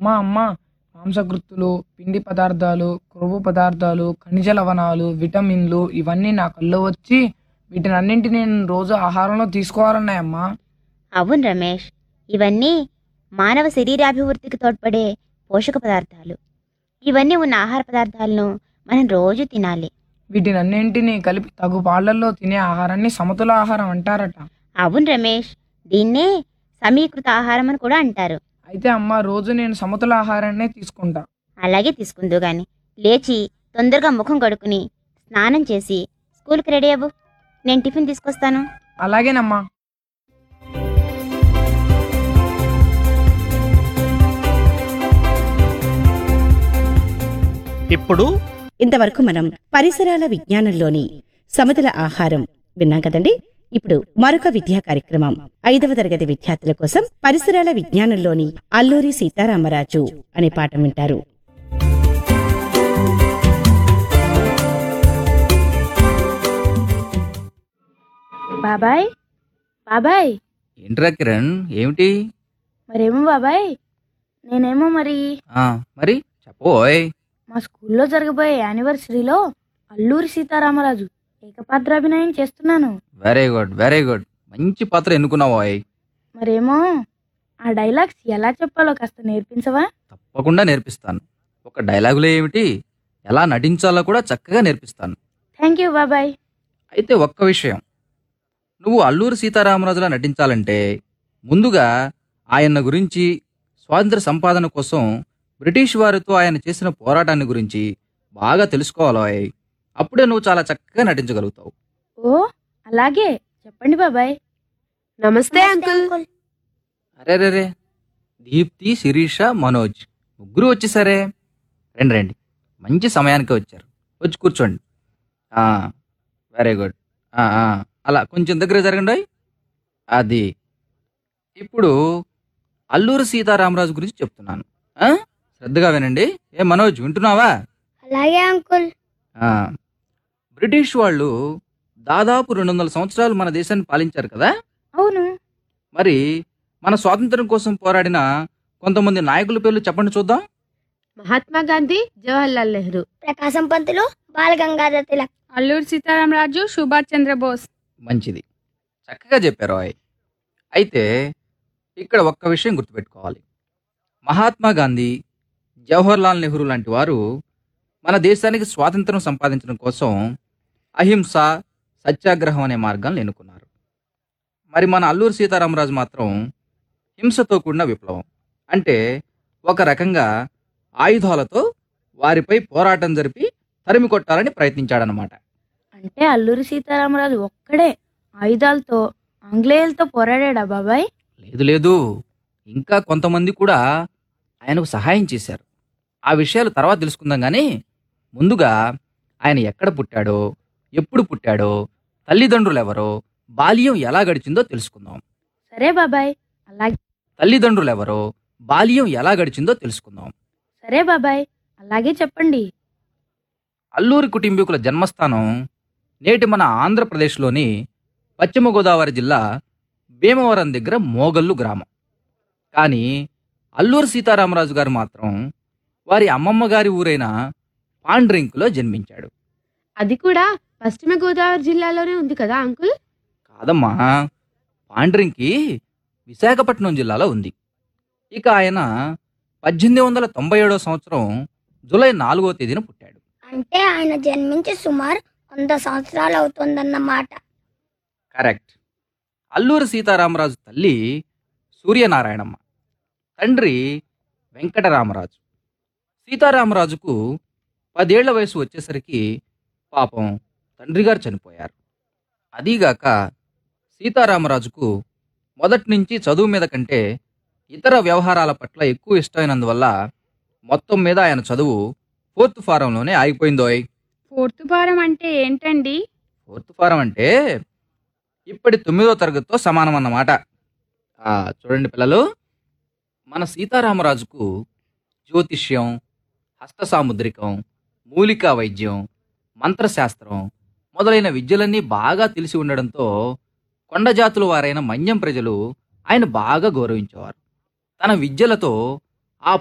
అమ్మా అమ్మా మాంసకృత్తులు పిండి పదార్థాలు కొవ్వు పదార్థాలు ఖనిజ లవణాలు విటమిన్లు ఇవన్నీ నా కళ్ళు వచ్చి వీటిని అన్నింటినీ నేను రోజు ఆహారంలో తీసుకోవాలన్నాయమ్మా అవును రమేష్ ఇవన్నీ మానవ శరీరాభివృద్ధికి తోడ్పడే పోషక పదార్థాలు ఇవన్నీ ఉన్న ఆహార పదార్థాలను మనం రోజు తినాలి వీటిని అన్నింటినీ కలిపి తగు పాళ్లల్లో తినే ఆహారాన్ని సమతుల ఆహారం అంటారట అవును రమేష్ దీన్నే సమీకృత ఆహారం అని కూడా అంటారు అయితే అమ్మ రోజు నేను సమతుల ఆహారాన్నే తీసుకుంటా అలాగే తీసుకుందు గాని లేచి తొందరగా ముఖం కడుక్కుని స్నానం చేసి స్కూల్కి రెడీ అవ్వు నేను టిఫిన్ తీసుకొస్తాను అలాగేనమ్మా ఇప్పుడు ఇంతవరకు మనం పరిసరాల విజ్ఞానంలోని సమతుల ఆహారం విన్నాం కదండి ఇప్పుడు మరొక విద్యా కార్యక్రమం ఐదవ తరగతి విద్యార్థుల కోసం పరిసరాల విజ్ఞానంలోని అల్లూరి సీతారామరాజు అనే పాఠం వింటారు బాబాయ్ బాబాయ్ ఏంట్రా కిరణ్ ఏమిటి మరేమో బాబాయ్ నేనేమో మరి ఆ, మరి చెప్పోయ్ మా స్కూల్లో జరగబోయే యానివర్సరీలో అల్లూరి సీతారామరాజు ఏకపాత్రాభినయం చేస్తున్నాను వెరీ గుడ్ వెరీ గుడ్ మంచి పాత్ర ఎన్నుకున్నావోయ్ మరేమో ఆ డైలాగ్స్ ఎలా చెప్పాలో కాస్త నేర్పించవా తప్పకుండా నేర్పిస్తాను ఒక డైలాగులో ఏమిటి ఎలా నటించాలో కూడా చక్కగా నేర్పిస్తాను థ్యాంక్ యూ బాబాయ్ అయితే ఒక్క విషయం నువ్వు అల్లూరి సీతారామరాజులా నటించాలంటే ముందుగా ఆయన గురించి స్వాతంత్ర సంపాదన కోసం బ్రిటిష్ వారితో ఆయన చేసిన పోరాటాన్ని గురించి బాగా తెలుసుకోవాలోయ్ అప్పుడే నువ్వు చాలా చక్కగా నటించగలుగుతావు ఓ అలాగే చెప్పండి బాబాయ్ నమస్తే అంకుల్ అరే రే రే దీప్తి శిరీష మనోజ్ ముగ్గురు వచ్చేసారే రండి రండి మంచి సమయానికి వచ్చారు వచ్చి కూర్చోండి వెరీ గుడ్ అలా కొంచెం దగ్గర జరగండి అది ఇప్పుడు అల్లూరు సీతారామరాజు గురించి చెప్తున్నాను ఆ? శ్రద్ధగా వినండి ఏ మనోజ్ వింటున్నావా అలాగే అంకుల్ ఆ, బ్రిటిష్ వాళ్ళు దాదాపు రెండు వందల సంవత్సరాలు మన దేశాన్ని పాలించారు కదా అవును మరి మన స్వాతంత్రం కోసం పోరాడిన కొంతమంది నాయకుల పేర్లు చెప్పండి చూద్దాం మహాత్మా గాంధీ జవహర్లాల్ నెహ్రూ ప్రకాశం పంతులు బాలగంగాధర తిలక్ అల్లూరి సీతారామరాజు సుభాష్ చంద్రబోస్ మంచిది చక్కగా చెప్పారు ఆయ్ అయితే ఇక్కడ ఒక్క విషయం గుర్తుపెట్టుకోవాలి మహాత్మా గాంధీ జవహర్లాల్ నెహ్రూ లాంటి వారు మన దేశానికి స్వాతంత్రం సంపాదించడం కోసం అహింస సత్యాగ్రహం అనే మార్గాన్ని ఎన్నుకున్నారు మరి మన అల్లూరి సీతారామరాజు మాత్రం హింసతో కూడిన విప్లవం అంటే ఒక రకంగా ఆయుధాలతో వారిపై పోరాటం జరిపి తరిమి కొట్టాలని ప్రయత్నించాడనమాట అంటే అల్లూరి సీతారామరాజు ఒక్కడే ఆయుధాలతో ఆంగ్లేయులతో పోరాడా బాబాయ్ లేదు లేదు ఇంకా కొంతమంది కూడా ఆయనకు సహాయం చేశారు ఆ విషయాలు తర్వాత తెలుసుకుందాం కానీ ముందుగా ఆయన ఎక్కడ పుట్టాడో ఎప్పుడు పుట్టాడో తల్లిదండ్రులు ఎవరో బాల్యం ఎలా గడిచిందో తెలుసుకుందాం సరే బాబాయ్ అలాగే తల్లిదండ్రులు ఎవరో బాల్యం ఎలా గడిచిందో తెలుసుకుందాం సరే బాబాయ్ అలాగే చెప్పండి అల్లూరి కుటుంబీకుల జన్మస్థానం నేటి మన ఆంధ్రప్రదేశ్లోని పశ్చిమ గోదావరి జిల్లా భీమవరం దగ్గర మోగల్లు గ్రామం కానీ అల్లూరి సీతారామరాజు గారు మాత్రం వారి అమ్మమ్మ గారి ఊరైన పాండ్రింకులో జన్మించాడు అది కూడా పశ్చిమ గోదావరి జిల్లాలోనే ఉంది కదా అంకుల్ కాదమ్మా పాండ్రింకి విశాఖపట్నం జిల్లాలో ఉంది ఇక ఆయన పద్దెనిమిది వందల తొంభై ఏడో సంవత్సరం జూలై నాలుగో తేదీన పుట్టాడు అంటే ఆయన జన్మించి సుమారు వంద సంవత్సరాలు అవుతుందన్నమాట కరెక్ట్ అల్లూరి సీతారామరాజు తల్లి సూర్యనారాయణమ్మ తండ్రి వెంకటరామరాజు సీతారామరాజుకు పదేళ్ల వయసు వచ్చేసరికి పాపం తండ్రి గారు చనిపోయారు అదీగాక సీతారామరాజుకు మొదటి నుంచి చదువు మీద కంటే ఇతర వ్యవహారాల పట్ల ఎక్కువ ఇష్టమైనందువల్ల మొత్తం మీద ఆయన చదువు ఫోర్త్ ఫారంలోనే ఆగిపోయిందోయ్ ఫోర్త్ ఫారం అంటే ఏంటండి ఫోర్త్ ఫారం అంటే ఇప్పటి తొమ్మిదో తరగతితో సమానం అన్నమాట ఆ, చూడండి పిల్లలు మన సీతారామరాజుకు జ్యోతిష్యం హస్త సాముద్రికం మూలికా వైద్యం మంత్రశాస్త్రం మొదలైన విద్యలన్నీ బాగా తెలిసి ఉండడంతో కొండ జాతుల వారైన మన్యం ప్రజలు ఆయన బాగా గౌరవించేవారు తన విద్యలతో